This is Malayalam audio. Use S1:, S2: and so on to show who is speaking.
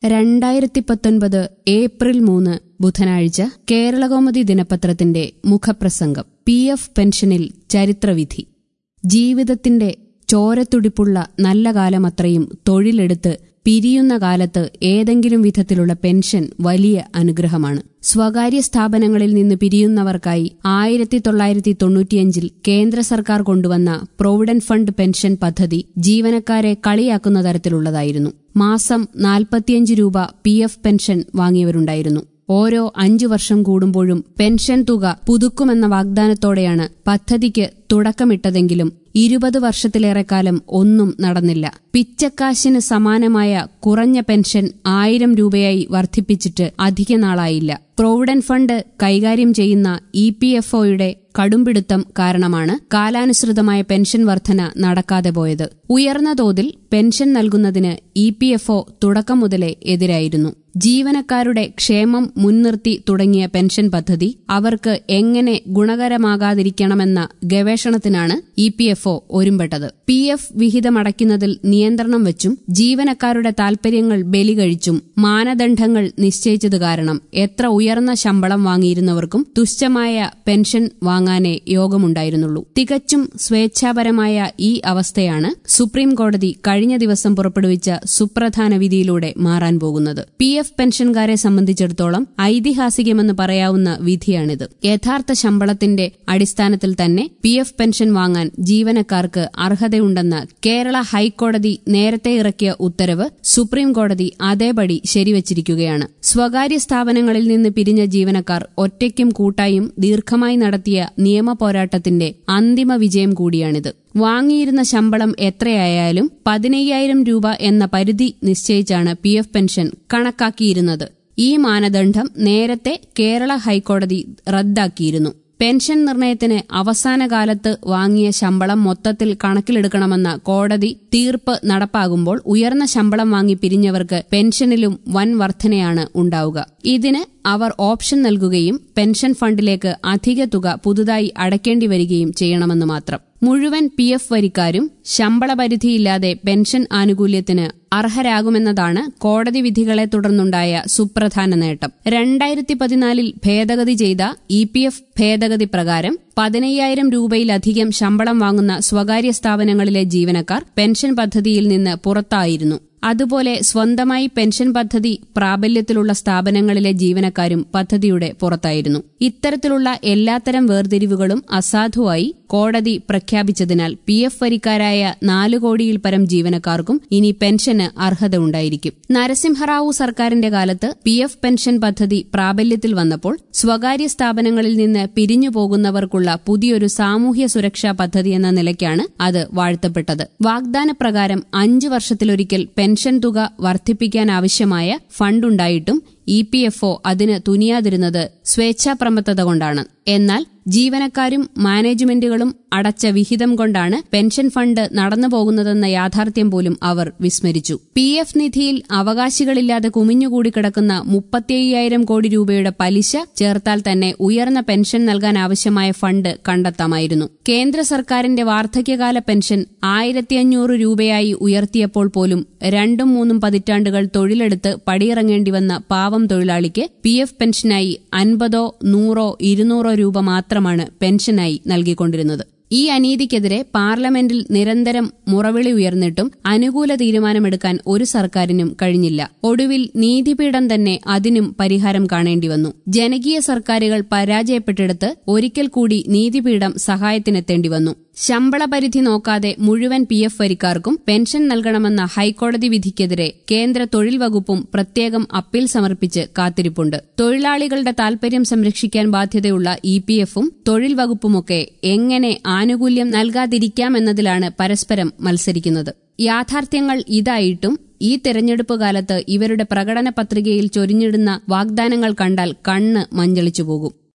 S1: രണ്ടായിരത്തി പത്തൊൻപത് ഏപ്രിൽ മൂന്ന് ബുധനാഴ്ച കേരളകൗമുദി ദിനപത്രത്തിന്റെ മുഖപ്രസംഗം പി എഫ് പെൻഷനിൽ ചരിത്രവിധി ജീവിതത്തിന്റെ ചോരത്തുടിപ്പുള്ള നല്ല കാലമത്രയും തൊഴിലെടുത്ത് പിരിയുന്ന കാലത്ത് ഏതെങ്കിലും വിധത്തിലുള്ള പെൻഷൻ വലിയ അനുഗ്രഹമാണ് സ്വകാര്യ സ്ഥാപനങ്ങളിൽ നിന്ന് പിരിയുന്നവർക്കായി ആയിരത്തി തൊള്ളായിരത്തി തൊണ്ണൂറ്റിയഞ്ചിൽ കേന്ദ്ര സർക്കാർ കൊണ്ടുവന്ന പ്രൊവിഡന്റ് ഫണ്ട് പെൻഷൻ പദ്ധതി ജീവനക്കാരെ കളിയാക്കുന്ന തരത്തിലുള്ളതായിരുന്നു മാസം നാൽപ്പത്തിയഞ്ച് രൂപ പി എഫ് പെൻഷൻ വാങ്ങിയവരുണ്ടായിരുന്നു ഓരോ അഞ്ചു വർഷം കൂടുമ്പോഴും പെൻഷൻ തുക പുതുക്കുമെന്ന വാഗ്ദാനത്തോടെയാണ് പദ്ധതിക്ക് തുടക്കമിട്ടതെങ്കിലും ഇരുപത് വർഷത്തിലേറെക്കാലം ഒന്നും നടന്നില്ല പിച്ചക്കാശിന് സമാനമായ കുറഞ്ഞ പെൻഷൻ ആയിരം രൂപയായി വർദ്ധിപ്പിച്ചിട്ട് അധിക നാളായില്ല പ്രൊവിഡന്റ് ഫണ്ട് കൈകാര്യം ചെയ്യുന്ന ഇ പി എഫ് ഒയുടെ കടുംപിടുത്തം കാരണമാണ് കാലാനുസൃതമായ പെൻഷൻ വർധന നടക്കാതെ പോയത് ഉയർന്ന തോതിൽ പെൻഷൻ നൽകുന്നതിന് ഇ പി എഫ് ഒ തുടക്കം മുതലേ എതിരായിരുന്നു ജീവനക്കാരുടെ ക്ഷേമം മുൻനിർത്തി തുടങ്ങിയ പെൻഷൻ പദ്ധതി അവർക്ക് എങ്ങനെ ഗുണകരമാകാതിരിക്കണമെന്ന ഗവേഷണത്തിനാണ് ഇ പി എഫ് ഒ ഒരുമ്പെട്ടത് പി എഫ് വിഹിതമടയ്ക്കുന്നതിൽ നിയന്ത്രണം വച്ചും ജീവനക്കാരുടെ താൽപര്യങ്ങൾ ബലികഴിച്ചും മാനദണ്ഡങ്ങൾ നിശ്ചയിച്ചത് കാരണം എത്ര ഉയർന്ന ശമ്പളം വാങ്ങിയിരുന്നവർക്കും തുച്ഛമായ പെൻഷൻ വാങ്ങാനേ യോഗമുണ്ടായിരുന്നുള്ളൂ തികച്ചും സ്വേച്ഛാപരമായ ഈ അവസ്ഥയാണ് സുപ്രീം കോടതി കഴിഞ്ഞ ദിവസം പുറപ്പെടുവിച്ച സുപ്രധാന വിധിയിലൂടെ മാറാൻ പോകുന്നത് പി എഫ് പെൻഷൻകാരെ സംബന്ധിച്ചിടത്തോളം ഐതിഹാസികമെന്ന് പറയാവുന്ന വിധിയാണിത് യഥാർത്ഥ ശമ്പളത്തിന്റെ അടിസ്ഥാനത്തിൽ തന്നെ പി എഫ് പെൻഷൻ വാങ്ങാൻ ജീവനക്കാർക്ക് അർഹതയുണ്ടെന്ന് കേരള ഹൈക്കോടതി നേരത്തെ ഇറക്കിയ ഉത്തരവ് സുപ്രീം കോടതി അതേപടി ശരിവച്ചിരിക്കുകയാണ് സ്വകാര്യ സ്ഥാപനങ്ങളിൽ നിന്ന് പിരിഞ്ഞ ജീവനക്കാർ ഒറ്റയ്ക്കും കൂട്ടായും ദീർഘമായി നടത്തിയ നിയമ പോരാട്ടത്തിന്റെ അന്തിമ വിജയം കൂടിയാണിത് വാങ്ങിയിരുന്ന ശമ്പളം എത്രയായാലും പതിനയ്യായിരം രൂപ എന്ന പരിധി നിശ്ചയിച്ചാണ് പി എഫ് പെൻഷൻ കണക്കാക്കിയിരുന്നത് ഈ മാനദണ്ഡം നേരത്തെ കേരള ഹൈക്കോടതി റദ്ദാക്കിയിരുന്നു പെൻഷൻ നിർണയത്തിന് അവസാന കാലത്ത് വാങ്ങിയ ശമ്പളം മൊത്തത്തിൽ കണക്കിലെടുക്കണമെന്ന കോടതി തീർപ്പ് നടപ്പാകുമ്പോൾ ഉയർന്ന ശമ്പളം വാങ്ങി പിരിഞ്ഞവർക്ക് പെൻഷനിലും വൻ വർധനയാണ് ഉണ്ടാവുക ഇതിന് അവർ ഓപ്ഷൻ നൽകുകയും പെൻഷൻ ഫണ്ടിലേക്ക് അധിക തുക പുതുതായി അടയ്ക്കേണ്ടി വരികയും ചെയ്യണമെന്ന് മാത്രം മുഴുവൻ പി എഫ് വരിക്കാരും ശമ്പള പരിധിയില്ലാതെ പെൻഷൻ ആനുകൂല്യത്തിന് അർഹരാകുമെന്നതാണ് കോടതി വിധികളെ തുടർന്നുണ്ടായ സുപ്രധാന നേട്ടം രണ്ടായിരത്തി പതിനാലിൽ ഭേദഗതി ചെയ്ത ഇ പി എഫ് ഭേദഗതി പ്രകാരം പതിനയ്യായിരം രൂപയിലധികം ശമ്പളം വാങ്ങുന്ന സ്വകാര്യ സ്ഥാപനങ്ങളിലെ ജീവനക്കാർ പെൻഷൻ പദ്ധതിയിൽ നിന്ന് പുറത്തായിരുന്നു അതുപോലെ സ്വന്തമായി പെൻഷൻ പദ്ധതി പ്രാബല്യത്തിലുള്ള സ്ഥാപനങ്ങളിലെ ജീവനക്കാരും പദ്ധതിയുടെ പുറത്തായിരുന്നു ഇത്തരത്തിലുള്ള എല്ലാത്തരം വേർതിരിവുകളും അസാധുവായി കോടതി പ്രഖ്യാപിച്ചതിനാൽ പി എഫ് വരിക്കാരായ നാലു കോടിയിൽ പരം ജീവനക്കാർക്കും ഇനി പെൻഷന് അർഹത ഉണ്ടായിരിക്കും നരസിംഹറാവു സർക്കാരിന്റെ കാലത്ത് പി എഫ് പെൻഷൻ പദ്ധതി പ്രാബല്യത്തിൽ വന്നപ്പോൾ സ്വകാര്യ സ്ഥാപനങ്ങളിൽ നിന്ന് പിരിഞ്ഞു പോകുന്നവർക്കുള്ള പുതിയൊരു സാമൂഹ്യ സുരക്ഷാ പദ്ധതി എന്ന നിലയ്ക്കാണ് അത് വാഴ്ത്തപ്പെട്ടത് വാഗ്ദാനപ്രകാരം അഞ്ചു വർഷത്തിലൊരിക്കൽ പെൻഷൻ തുക വർദ്ധിപ്പിക്കാനാവശ്യമായ ഫണ്ടുണ്ടായിട്ടും ഇ പി എഫ് ഒ അതിന് തുനിയാതിരുന്നത് സ്വേച്ഛാപ്രമത്തത കൊണ്ടാണ് എന്നാൽ ജീവനക്കാരും മാനേജ്മെന്റുകളും അടച്ച വിഹിതം കൊണ്ടാണ് പെൻഷൻ ഫണ്ട് നടന്നു പോകുന്നതെന്ന യാഥാർത്ഥ്യം പോലും അവർ വിസ്മരിച്ചു പി എഫ് നിധിയിൽ അവകാശികളില്ലാതെ കുമിഞ്ഞുകൂടി കിടക്കുന്ന മുപ്പത്തിയ്യായിരം കോടി രൂപയുടെ പലിശ ചേർത്താൽ തന്നെ ഉയർന്ന പെൻഷൻ നൽകാൻ ആവശ്യമായ ഫണ്ട് കണ്ടെത്താമായിരുന്നു കേന്ദ്ര സർക്കാരിന്റെ വാർദ്ധക്യകാല പെൻഷൻ ആയിരത്തി അഞ്ഞൂറ് രൂപയായി ഉയർത്തിയപ്പോൾ പോലും രണ്ടും മൂന്നും പതിറ്റാണ്ടുകൾ തൊഴിലെടുത്ത് പടിയിറങ്ങേണ്ടി വന്ന പാവം തൊഴിലാളിക്ക് പി എഫ് പെൻഷനായി അൻപതോ നൂറോ ഇരുന്നൂറോ രൂപ മാത്രമാണ് പെൻഷനായി നൽകിക്കൊണ്ടിരുന്നത് ഈ അനീതിക്കെതിരെ പാർലമെന്റിൽ നിരന്തരം മുറവിളി ഉയർന്നിട്ടും അനുകൂല തീരുമാനമെടുക്കാൻ ഒരു സർക്കാരിനും കഴിഞ്ഞില്ല ഒടുവിൽ നീതിപീഠം തന്നെ അതിനും പരിഹാരം കാണേണ്ടി വന്നു ജനകീയ സർക്കാരുകൾ പരാജയപ്പെട്ടിടത്ത് ഒരിക്കൽ കൂടി നീതിപീഠം സഹായത്തിനെത്തേണ്ടി വന്നു ശമ്പള പരിധി നോക്കാതെ മുഴുവൻ പി എഫ് വരിക്കാർക്കും പെൻഷൻ നൽകണമെന്ന ഹൈക്കോടതി വിധിക്കെതിരെ കേന്ദ്ര തൊഴിൽ വകുപ്പും പ്രത്യേകം അപ്പീൽ സമർപ്പിച്ച് കാത്തിരിപ്പുണ്ട് തൊഴിലാളികളുടെ താൽപര്യം സംരക്ഷിക്കാൻ ബാധ്യതയുള്ള ഇ പി എഫും തൊഴിൽ വകുപ്പുമൊക്കെ എങ്ങനെ ആനുകൂല്യം നൽകാതിരിക്കാമെന്നതിലാണ് പരസ്പരം മത്സരിക്കുന്നത് യാഥാർത്ഥ്യങ്ങൾ ഇതായിട്ടും ഈ തെരഞ്ഞെടുപ്പ് കാലത്ത് ഇവരുടെ പ്രകടന പത്രികയിൽ ചൊരിഞ്ഞിടുന്ന വാഗ്ദാനങ്ങൾ കണ്ടാൽ കണ്ണ് മഞ്ചളിച്ചു പോകും